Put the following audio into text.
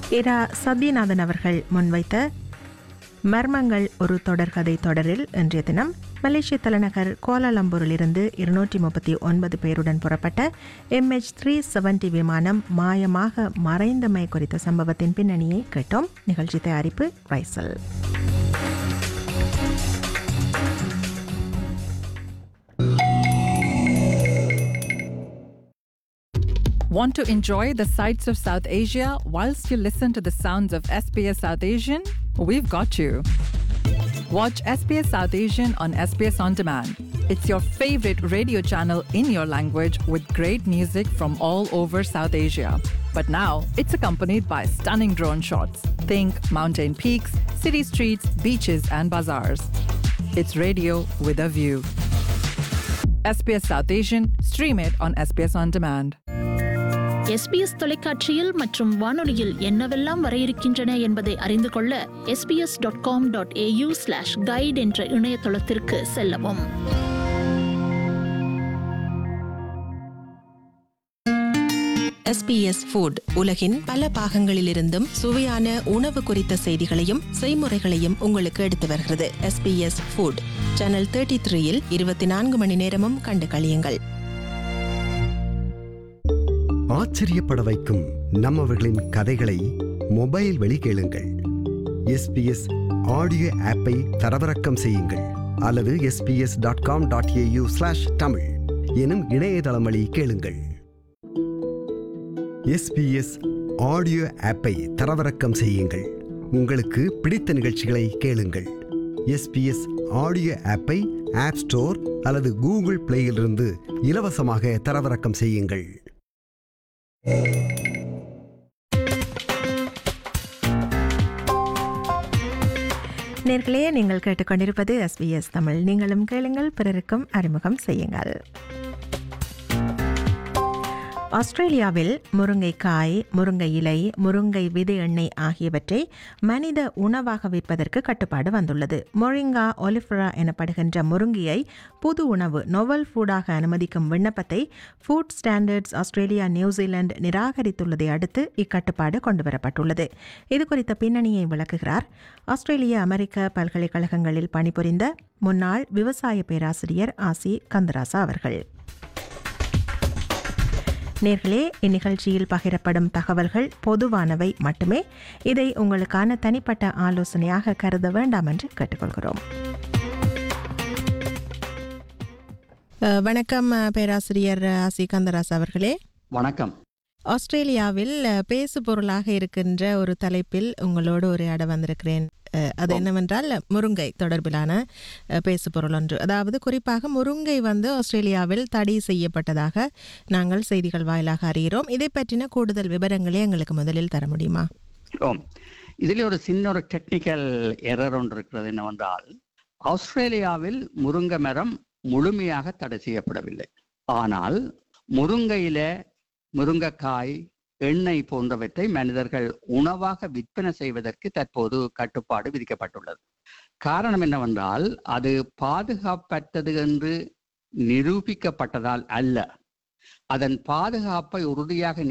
இரா சத்யநாதன் அவர்கள் முன்வைத்த மர்மங்கள் ஒரு தொடர்கதை தொடரில் இன்றைய தினம் மலேசிய தலைநகர் கோலாலம்பூரிலிருந்து இருநூற்றி முப்பத்தி ஒன்பது பேருடன் புறப்பட்ட எம்ஹெச் த்ரீ செவன்டி விமானம் மாயமாக மறைந்தமை குறித்த சம்பவத்தின் பின்னணியை கேட்டோம் நிகழ்ச்சி தயாரிப்பு Raisal Want to enjoy the sights of South Asia whilst you listen to the sounds of SBS South Asian? We've got you. Watch SBS South Asian on SBS On Demand. It's your favorite radio channel in your language with great music from all over South Asia. But now it's accompanied by stunning drone shots. Think mountain peaks, city streets, beaches, and bazaars. It's radio with a view. SBS South Asian, stream it on SBS On Demand. SBS தொலைக்காட்சியில் மற்றும் வானொலியில் என்னவெல்லாம் வர இருக்கின்றன என்பதை அறிந்து கொள்ள SBS dot com dot AU slash guide என்ற இணையதளத்திற்கு செல்லவும் எஸ்பிஎஸ் ஃபுட் உலகின் பல பாகங்களிலிருந்தும் சுவையான உணவு குறித்த செய்திகளையும் செய்முறைகளையும் உங்களுக்கு எடுத்து வருகிறது எஸ்பிஎஸ் ஃபுட் சேனல் தேர்ட்டி த்ரீயில் இருபத்தி நான்கு மணி நேரமும் கண்டு களியுங்கள் ஆச்சரியப்பட வைக்கும் நம்மவர்களின் கதைகளை மொபைல் வழி கேளுங்கள் எஸ்பிஎஸ் ஆடியோ ஆப்பை தரவிறக்கம் செய்யுங்கள் அல்லது SBS dot com dot AU slash Tamil எனும் இணையதளம் வழி கேளுங்கள் எஸ்பிஎஸ் ஆடியோ ஆப்பை தரவிறக்கம் செய்யுங்கள் உங்களுக்கு பிடித்த நிகழ்ச்சிகளை கேளுங்கள் எஸ்பிஎஸ் ஆடியோ ஆப்பை ஆப் ஸ்டோர் அல்லது கூகுள் பிளேயிலிருந்து இலவசமாக தரவிறக்கம் செய்யுங்கள் நேர்களே நீங்கள் கேட்டுக்கொண்டிருப்பது எஸ்பிஎஸ் தமிழ் நீங்களும் கேளுங்கள் பிறருக்கும் அறிமுகம் செய்யுங்கள் ஆஸ்திரேலியாவில் முருங்கைக்காய் முருங்கை இலை முருங்கை விதை எண்ணெய் ஆகியவற்றை மனித உணவாக விற்பதற்கு கட்டுப்பாடு வந்துள்ளது மொரிங்கா ஒலிஃபரா எனப்படுகின்ற முருங்கையை புது உணவு நொவல் ஃபுடாக அனுமதிக்கும் விண்ணப்பத்தை ஃபுட் ஸ்டாண்டர்ட்ஸ் ஆஸ்திரேலியா நியூசிலாந்து நிராகரித்துள்ளதை அடுத்து இக்கட்டுப்பாடு கொண்டுவரப்பட்டுள்ளது இது குறித்த பின்னணியை விளக்குகிறார் ஆஸ்திரேலிய அமெரிக்க பல்கலைக்கழகங்களில் பணிபுரிந்த முன்னாள் விவசாய பேராசிரியர் ஆசி கந்தராசா அவர்கள் நேர்களே இந்நிகழ்ச்சியில் பகிரப்படும் தகவல்கள் பொதுவானவை மட்டுமே இதை உங்களுக்கான தனிப்பட்ட ஆலோசனையாக கருத வேண்டாம் என்று கேட்டுக்கொள்கிறோம் அஹ், வணக்கம் அஹ், பேராசிரியர் ஆசி கந்தராஸ் அவர்களே வணக்கம் ஆஸ்திரேலியாவில் அஹ், பேசு பொருளாக இருக்கின்ற ஒரு தலைப்பில் உங்களோடு உரையாட வந்திருக்கிறேன் அஹ், அது என்னவென்றால் முருங்கை தொடர்பிலான அஹ், பேசு பொருள் ஒன்று அதாவது குறிப்பாக முருங்கை வந்து ஆஸ்திரேலியாவில் தடை செய்யப்பட்டதாக நாங்கள் செய்திகள் வாயிலாக அறிகிறோம் இதை பற்றின கூடுதல் விவரங்களை எங்களுக்கு முதலில் தர முடியுமா ஓம் இதில் ஒரு சின்ன ஒரு டெக்னிக்கல் எரர் ஒன்று இருக்கிறது என்னவென்றால் ஆஸ்திரேலியாவில் முருங்கை மரம் முழுமையாக தடை செய்யப்படவில்லை ஆனால் முருங்கையில முருங்கைக்காய் எண்ணெய் போன்றவற்றை மனிதர்கள் உணவாக விற்பனை செய்வதற்கு தற்போது கட்டுப்பாடு விதிக்கப்பட்டுள்ளது காரணம் என்னவென்றால் அது பாதுகாப்பற்றது என்று நிரூபிக்கப்பட்டதால் அல்ல அதன் பாதுகாப்பை உறுதியாக